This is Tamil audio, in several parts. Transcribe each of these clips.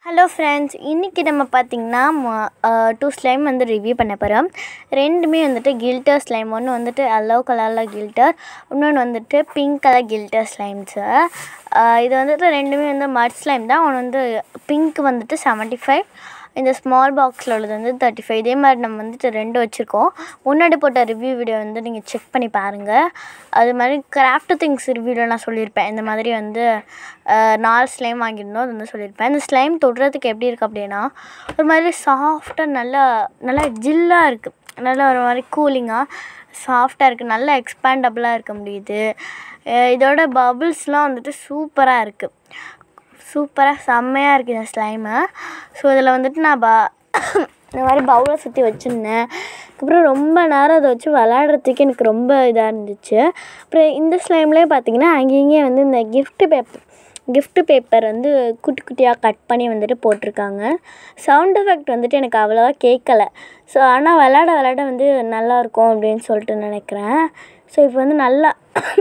ஹலோ ஃப்ரெண்ட்ஸ் இன்றைக்கி நம்ம பார்த்திங்கன்னா டூ ஸ்லைம் வந்து ரிவ்யூ பண்ண போகிறோம் ரெண்டுமே வந்துட்டு கில்டர் ஸ்லைம் ஒன்று வந்துட்டு எல்லோ கலரில் கில்டர் இன்னொன்று வந்துட்டு பிங்க் கலர் கில்டர் ஸ்லைம்ஸு இது வந்துட்டு ரெண்டுமே வந்து மட் ஸ்லைம் தான் ஒன்று வந்து பிங்க் வந்துட்டு செவன்ட்டி ஃபைவ் இந்த ஸ்மால் பாக்ஸில் உள்ளது வந்து தேர்ட்டி ஃபைவ் இதே மாதிரி நம்ம வந்துட்டு ரெண்டு வச்சுருக்கோம் முன்னாடி போட்ட ரிவ்யூ வீடியோ வந்து நீங்கள் செக் பண்ணி பாருங்கள் அது மாதிரி கிராஃப்ட் திங்ஸ் ரிவ்யூவில் நான் சொல்லியிருப்பேன் இந்த மாதிரி வந்து அஹ், நாலு ஸ்லைம் வாங்கியிருந்தோம் அது வந்து சொல்லியிருப்பேன் இந்த ஸ்லைம் தொடுறதுக்கு எப்படி இருக்குது அப்படின்னா ஒரு மாதிரி சாஃப்டாக நல்லா நல்லா ஜில்லாக இருக்குது நல்லா ஒரு மாதிரி கூலிங்காக சாஃப்டாக இருக்குது நல்லா எக்ஸ்பேண்டபிளாக இருக்க முடியுது அஹ், இதோட பபுள்ஸ்லாம் வந்துட்டு சூப்பராக இருக்குது சூப்பராக செம்மையாக இருக்குது இந்த ஸ்லைமு ஸோ இதில் வந்துட்டு நான் பா இந்த மாதிரி பவுலை சுற்றி வச்சுருந்தேன் அதுக்கப்புறம் ரொம்ப நேரம் அதை வச்சு விளையாடுறதுக்கு எனக்கு ரொம்ப இதாக இருந்துச்சு அப்புறம் இந்த ஸ்லைம்லேயே பார்த்தீங்கன்னா அங்கேயும் வந்து இந்த gift பேப்பர் gift பேப்பர் வந்து குட்டி குட்டியாக கட் பண்ணி வந்துட்டு போட்டிருக்காங்க சவுண்ட் எஃபெக்ட் வந்துட்டு எனக்கு அவ்வளோவா கேட்கல ஸோ ஆனால் விளையாட விளையாட வந்து நல்லாயிருக்கும் அப்படின்னு சொல்லிட்டு நினைக்கிறேன் ஸோ இப்போ வந்து நல்லா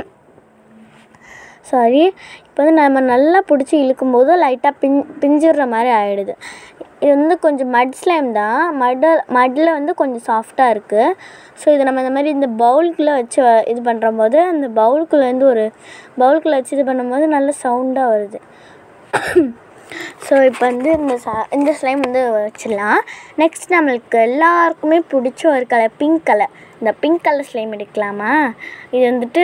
சாரி இப்போ வந்து நம்ம நல்லா பிடிச்சி இழுக்கும்போது லைட்டாக பின் பிஞ்சிடுற மாதிரி ஆகிடுது இது வந்து கொஞ்சம் மட் ஸ்லைம் தான் மட் மட்டில் வந்து கொஞ்சம் சாஃப்டாக இருக்குது ஸோ இது நம்ம இந்த மாதிரி இந்த பவுலுக்குள்ளே வச்சு வ- இது பண்ணுற போது அந்த பவுலுக்குள்ளேருந்து ஒரு பவுலுக்குள்ளே வச்சு இது பண்ணும்போது நல்ல சவுண்டாக வருது ஸோ இப்போ வந்து இந்த ச இந்த ஸ்லைம் வந்து வச்சிடலாம் நெக்ஸ்ட் நம்மளுக்கு எல்லாருக்குமே பிடிச்ச ஒரு கலர் பிங்க் கலர் இந்த பிங்க் கலர் ஸ்லைம் எடுக்கலாமா இது வந்துட்டு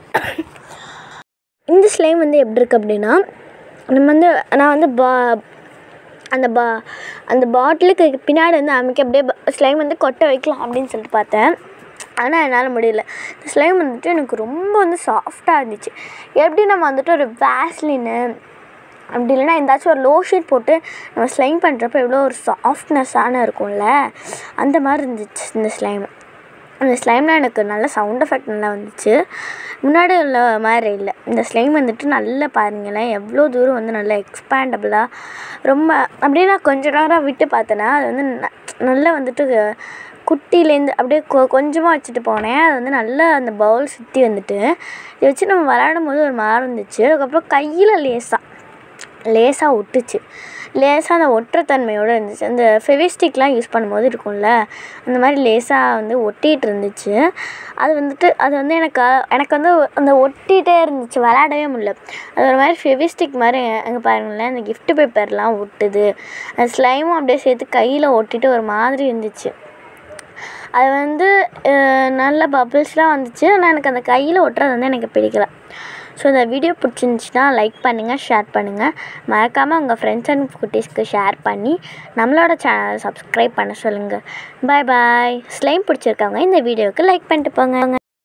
இந்த ஸ்லைம் வந்து எப்படி இருக்குது அப்படின்னா நம்ம வந்து நான் வந்து பா அந்த பா அந்த பாட்டிலுக்கு பின்னாடி வந்து அமைக்க அப்படியே ஸ்லைம் வந்து கொட்டை வைக்கலாம் அப்படின்னு சொல்லிட்டு பார்த்தேன் ஆனால் என்னால் முடியல இந்த ஸ்லைம் வந்துட்டு எனக்கு ரொம்ப வந்து சாஃப்டாக இருந்துச்சு எப்படி நம்ம வந்துட்டு ஒரு வேஸ்லின்னு அப்படி இல்லைன்னா எந்தாச்சும் ஒரு லோஷன் போட்டு நம்ம ஸ்லைம் பண்ணுறப்ப எவ்வளோ ஒரு சாஃப்ட்னஸ்ஸான இருக்கும்ல அந்த மாதிரி இருந்துச்சு இந்த ஸ்லைம் அந்த ஸ்லைமில் எனக்கு நல்ல சவுண்ட் எஃபெக்ட் நல்லா வந்துச்சு முன்னாடி உள்ள மாதிரி இல்லை இந்த ஸ்லைம் வந்துட்டு நல்லா பாருங்களேன் எவ்வளோ தூரம் வந்து நல்லா எக்ஸ்பேண்டபிளாக ரொம்ப அப்படியே நான் கொஞ்ச நேரம் விட்டு பார்த்தேன்னா அது வந்து ந- நல்லா வந்துட்டு குட்டிலேருந்து அப்படியே கொ கொஞ்சமாக வச்சுட்டு போனேன் அது வந்து நல்லா அந்த பவுல் சுற்றி வந்துட்டு இதை வச்சு நம்ம விளையாடும் போது ஒரு மாதிரி இருந்துச்சு அதுக்கப்புறம் கையில் லேசாக லேசாக ஒட்டுச்சு லேசாக அந்த ஒட்டுற தன்மையோடு இருந்துச்சு அந்த ஃபெவிஸ்டிக்லாம் யூஸ் பண்ணும்போது இருக்கும்ல அந்த மாதிரி லேசாக வந்து ஒட்டிகிட்டு இருந்துச்சு அது வந்துட்டு அது வந்து எனக்கு எனக்கு வந்து அந்த ஒட்டிகிட்டே இருந்துச்சு விளையாடவே முடியல அது ஒரு மாதிரி ஃபெவிஸ்டிக் மாதிரி அங்கே பாருங்களேன் அந்த gift பேப்பர்லாம் ஒட்டுது அந்த ஸ்லைமும் அப்படியே சேர்த்து கையில் ஒட்டிட்டு ஒரு மாதிரி இருந்துச்சு அது வந்து அஹ், நல்ல பபிள்ஸ்லாம் வந்துச்சு ஆனால் எனக்கு அந்த கையில் ஒட்டுறது வந்து எனக்கு பிடிக்கல ஸோ இந்த வீடியோ பிடிச்சிருந்துச்சின்னா லைக் பண்ணுங்கள் ஷேர் பண்ணுங்கள் மறக்காமல் உங்கள் ஃப்ரெண்ட்ஸ் அண்ட் குட்டீஸ்க்கு ஷேர் பண்ணி நம்மளோட சேனலை சப்ஸ்கிரைப் பண்ண சொல்லுங்கள் பாய் பாய் ஸ்லைம் பிடிச்சிருக்கவங்க இந்த வீடியோவுக்கு லைக் பண்ணிட்டு போங்க